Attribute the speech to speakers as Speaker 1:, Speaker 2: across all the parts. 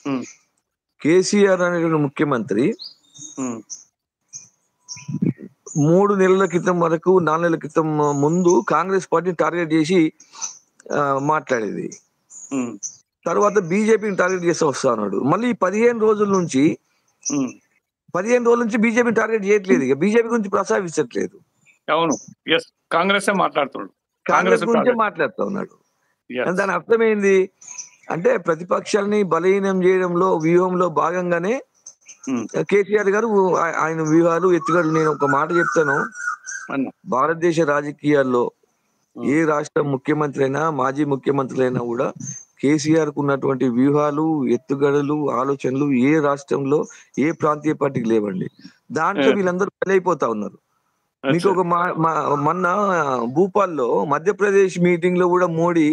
Speaker 1: ఉమ్,
Speaker 2: కేసీఆర్ అనేటువంటి ముఖ్యమంత్రి
Speaker 1: ఉమ్,
Speaker 2: మూడు నెలల క్రితం వరకు నాలుగు నెలల క్రితం ముందు కాంగ్రెస్ పార్టీని టార్గెట్ చేసి ఆ, మాట్లాడేది
Speaker 1: ఉమ్,
Speaker 2: తర్వాత బీజేపీని టార్గెట్ చేస్తూ వస్తా ఉన్నాడు మళ్ళీ ఈ పదిహేను రోజుల నుంచి
Speaker 1: ఉమ్.
Speaker 2: పదిహేను రోజుల నుంచి బీజేపీని టార్గెట్ చేయట్లేదు ఇక బీజేపీ గురించి ప్రస్తావించట్లేదు
Speaker 1: అవును ఎస్ కాంగ్రెస్ మాట్లాడుతున్నాడు
Speaker 2: కాంగ్రెస్
Speaker 1: కాంగ్రెస్
Speaker 2: గురించే
Speaker 1: target.
Speaker 2: మాట్లాడుతూ ఉన్నాడు
Speaker 1: Yes.
Speaker 2: దాని అర్థం ఏంది అంటే ప్రతిపక్షాలని బలహీనం చేయడంలో వ్యూహంలో భాగంగానే
Speaker 1: ఉమ్,
Speaker 2: కేసీఆర్ గారు ఆ- ఆయన వ్యూహాలు ఎత్తుగడలు నేను ఒక మాట చెప్తాను
Speaker 1: అన్న
Speaker 2: భారతదేశ రాజకీయాల్లో
Speaker 1: ఉమ్,
Speaker 2: ఏ రాష్ట్ర ముఖ్యమంత్రి అయినా మాజీ ముఖ్యమంత్రి అయినా కూడా కేసీఆర్ కు ఉన్నటువంటి వ్యూహాలు ఎత్తుగడలు ఆలోచనలు ఏ రాష్ట్రంలో ఏ ప్రాంతీయ పార్టీకి లేవండి దాంట్లో
Speaker 1: ఏ.
Speaker 2: వీళ్ళందరూ బలైపోతా ఉన్నారు మీకు
Speaker 1: అచ్చా.
Speaker 2: ఒక మా- మా- మొన్న భూపాల్లో మధ్యప్రదేశ్ మీటింగ్ లో కూడా మోడీ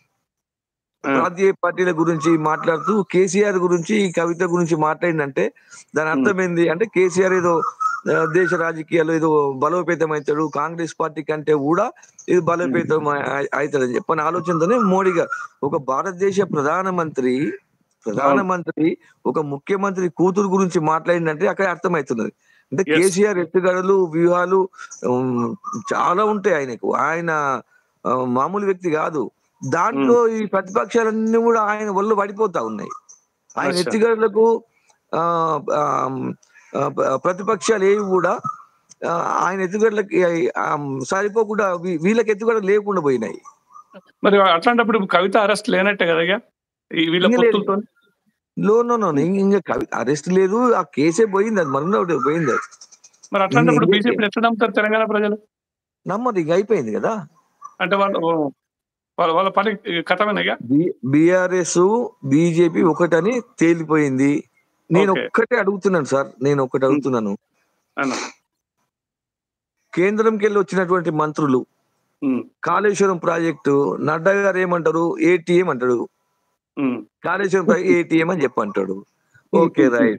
Speaker 1: ఆ,
Speaker 2: ప్రాంతీయ పార్టీల గురించి మాట్లాడుతూ కేసీఆర్ గురించి కవిత గురించి మాట్లాడిందంటే దాని అర్థం ఏంది అంటే కేసీఆర్ ఏదో ఆ, దేశ రాజకీయాల్లో ఏదో బలోపేతం అవుతాడు కాంగ్రెస్ పార్టీ కంటే కూడా ఇది బలోపేతం అవుతాడని చెప్పని ఆలోచనతోనే మోడీ గారు ఒక భారతదేశ ప్రధానమంత్రి ప్రధానమంత్రి ఒక ముఖ్యమంత్రి కూతురు గురించి మాట్లాడిందంటే అక్కడ అర్థమవుతున్నది అంటే
Speaker 1: Yes.
Speaker 2: కేసీఆర్ ఎత్తుగడలు వ్యూహాలు ఉమ్, చాలా ఉంటాయి ఆయనకు ఆయన ఆ, మామూలు వ్యక్తి కాదు దాంట్లో ఈ ప్రతిపక్షాలన్నీ కూడా ఆయన ఒళ్ళు పడిపోతా ఉన్నాయి ఆయన
Speaker 1: అచ్చా.
Speaker 2: ఎత్తుగడలకు ఆ, ఆ, ఆ, ప్రతిపక్షాలు ఏవి కూడా ఆ, ఆయన ఎత్తుగడలకి ఆ, సరిపోకుండా వీ- వీళ్ళకి ఎత్తుగడలు లేకుండా పోయినాయి
Speaker 1: మరి అట్లాంటప్పుడు ఇప్పుడు కవిత అరెస్ట్ లేనట్టే కదా ఇక? ఈ వీళ్ళ
Speaker 2: ఇంక లేదు.
Speaker 1: పొత్తులతో
Speaker 2: లో నో నో ఇంకా కవి అరెస్ట్ లేదు ఆ కేసే పోయింది అది మరణ ఒకటి పోయింది అది
Speaker 1: మరి అట్లాంటప్పుడు
Speaker 2: ఇంక-
Speaker 1: బీజేపీ ఎట్లా నమ్ముతారు తెలంగాణ ప్రజలు
Speaker 2: నమ్మదు ఇంక అయిపోయింది కదా
Speaker 1: అంటే వాళ్ళు వాళ్ళ వాళ్ళ పని కథమేనా ఇక?
Speaker 2: బిఆర్ఎస్ బీజేపీ ఒకటని తేలిపోయింది నేను
Speaker 1: Okay.
Speaker 2: ఒక్కటే అడుగుతున్నాను సార్ నేను ఒకటి అడుగుతున్నాను
Speaker 1: అన్న
Speaker 2: కేంద్రంకి వెళ్ళి వచ్చినటువంటి మంత్రులు
Speaker 1: ఉమ్,
Speaker 2: కాళేశ్వరం ప్రాజెక్టు నడ్డా గారు ఏమంటారు ఏటీఎం అంటాడు
Speaker 1: ఉమ్,
Speaker 2: కాళేశ్వరం ప్రాజెక్ట్ ఏటీఎం అని చెప్పి అంటాడు ఓకే రైట్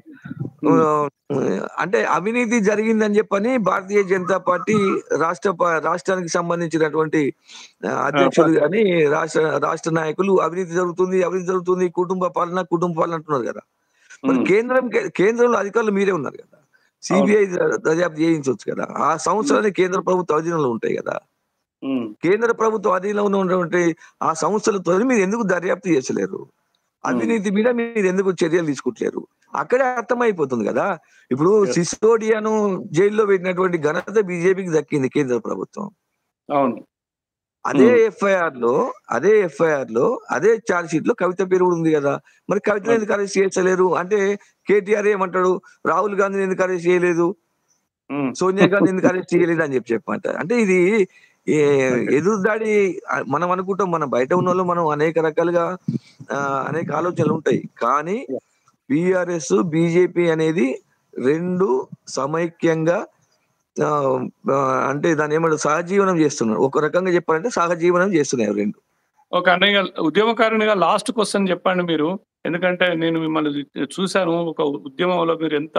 Speaker 2: అంటే అవినీతి జరిగిందని చెప్పని భారతీయ జనతా పార్టీ రాష్ట్ర ప- రాష్ట్రానికి సంబంధించినటువంటి ఆ, అధ్యక్షులు కానీ రాష్ట్ర రాష్ట్ర నాయకులు అవినీతి జరుగుతుంది అవినీతి జరుగుతుంది కుటుంబ పాలన కుటుంబ పాలన అంటున్నారు కదా మరి
Speaker 1: ఉమ్,
Speaker 2: కేంద్రం కేంద్రంలో అధికారులు మీరే ఉన్నారు కదా సిబిఐ దర్యాప్తు చేయించవచ్చు కదా ఆ సంస్థలన్నీ కేంద్ర ప్రభుత్వ అధీనంలో ఉంటాయి కదా
Speaker 1: ఉమ్,
Speaker 2: కేంద్ర ప్రభుత్వ అధీనంలో ఉన్నటువంటి ఆ సంస్థలతో మీరు ఎందుకు దర్యాప్తు చేసలేరు అవినీతి మీద మీరు ఎందుకు చర్యలు తీసుకుంటలేరు అక్కడే అర్థమైపోతుంది కదా ఇప్పుడు
Speaker 1: Yes.
Speaker 2: సిసోడియాను జైల్లో పెట్టినటువంటి ఘనత బీజేపీకి దక్కింది కేంద్ర ప్రభుత్వం
Speaker 1: అవును
Speaker 2: అదే
Speaker 1: Hmm.
Speaker 2: ఎఫ్ఐఆర్ లో అదే ఎఫ్ఐఆర్ లో అదే ఛార్జ్ షీట్ లో కవిత పేరు కూడా ఉంది కదా మరి కవిత ఎందుకు అరెస్ట్ చేస్తలేరు అంటే కేటీఆర్ ఏమంటాడు రాహుల్ గాంధీని ఎందుకు అరెస్ట్ చేయలేదు
Speaker 1: ఉమ్,
Speaker 2: సోనియా గాంధీ ఎందుకు అరెస్ట్ చేయలేదు అని చెప్పి చెప్పంట అంటే ఇది ఏ ఎదురు దాడి ఆ, మనం అనుకుంటాం మనం బయట ఉన్న వాళ్ళు మనం అనేక రకాలుగా ఆ, అనేక ఆలోచనలు ఉంటాయి కానీ బిఆర్ఎస్ బీజేపీ అనేది రెండు సమైక్యంగా ఆ, ఆ, అంటే దాన్ని ఏమంటారు సహజీవనం చేస్తున్నారు ఒక రకంగా చెప్పాలంటే సహజీవనం చేస్తున్నాయి అవి రెండు
Speaker 1: ఒక అన్నయ్య ఉద్యమకారునిగా లాస్ట్ క్వశ్చన్ చెప్పండి మీరు ఎందుకంటే నేను మిమ్మల్ని చూశాను ఒక ఉద్యమంలో మీరు ఎంత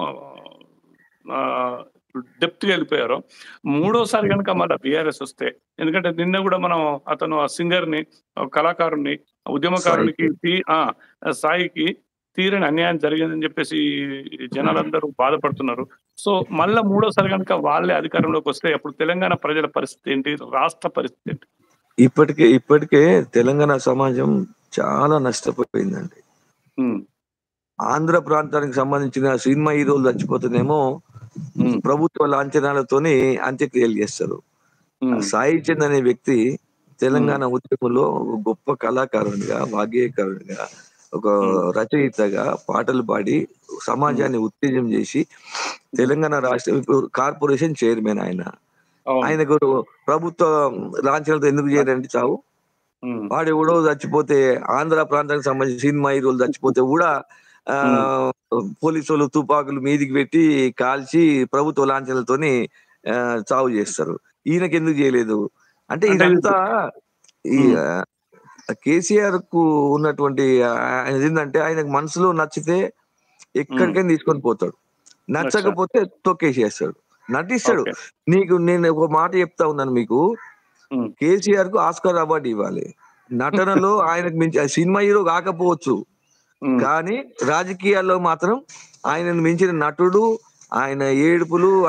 Speaker 1: డెప్త్ గా వెళ్ళిపోయారో మూడోసారి కనుక మళ్ళీ బీఆర్ఎస్ వస్తే ఎందుకంటే నిన్న కూడా మనం అతను ఆ సింగర్ ని ఆ కళాకారుని ఆ ఉద్యమకారునికి తీ- ఆ, సాయికి తీరని అన్యాయం జరిగిందని చెప్పేసి జనాలందరూ బాధపడుతున్నారు సో మళ్ళా మూడోసారి కనుక వాళ్ళే అధికారంలోకి వస్తే అప్పుడు తెలంగాణ ప్రజల పరిస్థితి ఏంటి రాష్ట్ర పరిస్థితి ఏంటి
Speaker 2: ఇప్పటికే ఇప్పటికే తెలంగాణ సమాజం చాలా నష్టపోయిందండి
Speaker 1: ఉమ్,
Speaker 2: ఆంధ్ర ప్రాంతానికి సంబంధించిన సినిమా హీరోలు చచ్చిపోతేనేమో
Speaker 1: ఉమ్,
Speaker 2: ప్రభుత్వ లాంఛనాలతోని అంత్యక్రియలు చేస్తారు
Speaker 1: ఉమ్,
Speaker 2: సాయి చంద్ అనే వ్యక్తి తెలంగాణ ఉద్యమంలో ఒక గొప్ప కళాకారునిగా వాగ్గేయకారునిగా ఒక
Speaker 1: Hmm.
Speaker 2: రచయితగా పాటలు పాడి సమాజాన్ని ఉత్తేజం చేసి తెలంగాణ రాష్ట్ర ఇప్పుడు కార్పొరేషన్ చైర్మన్ ఆయన
Speaker 1: అవును.
Speaker 2: ఆయనకు ప్రభుత్వ లాంఛనాలతో ఎందుకు చేయరండి చావు
Speaker 1: ఉమ్,
Speaker 2: వాడు ఎవడో చచ్చిపోతే ఆంధ్ర ప్రాంతానికి సంబంధించి సినిమా హీరోలు చచ్చిపోతే కూడా ఆ పోలీసు వాళ్ళు తుపాకులు మీదికి పెట్టి కాల్చి ప్రభుత్వ లాంఛనాలతోని ఆ, చావు చేస్తారు ఈయనకి ఎందుకు చేయలేదు అంటే
Speaker 1: అంటే
Speaker 2: ఇదంతా ఈ
Speaker 1: ఉమ్.
Speaker 2: ఆ, కేసీఆర్ కు ఉన్నటువంటి ఆ, ఆయన ఏంటంటే ఆయనకు మనసులో నచ్చితే ఎక్కడికైనా తీసుకొని పోతాడు నచ్చకపోతే తొక్కేసేస్తాడు నటిస్తాడు
Speaker 1: ఓకే.
Speaker 2: నీకు నేను ఒక మాట చెప్తా ఉన్నాను మీకు
Speaker 1: ఉమ్,
Speaker 2: కేసీఆర్ కు ఆస్కార్ అవార్డు ఇవ్వాలి నటనలో ఆయనకు మించి ఆ సినిమా హీరో కాకపోవచ్చు
Speaker 1: ఉమ్.
Speaker 2: కానీ రాజకీయాల్లో మాత్రం ఆయనను మించిన నటుడు ఆయన ఏడుపులు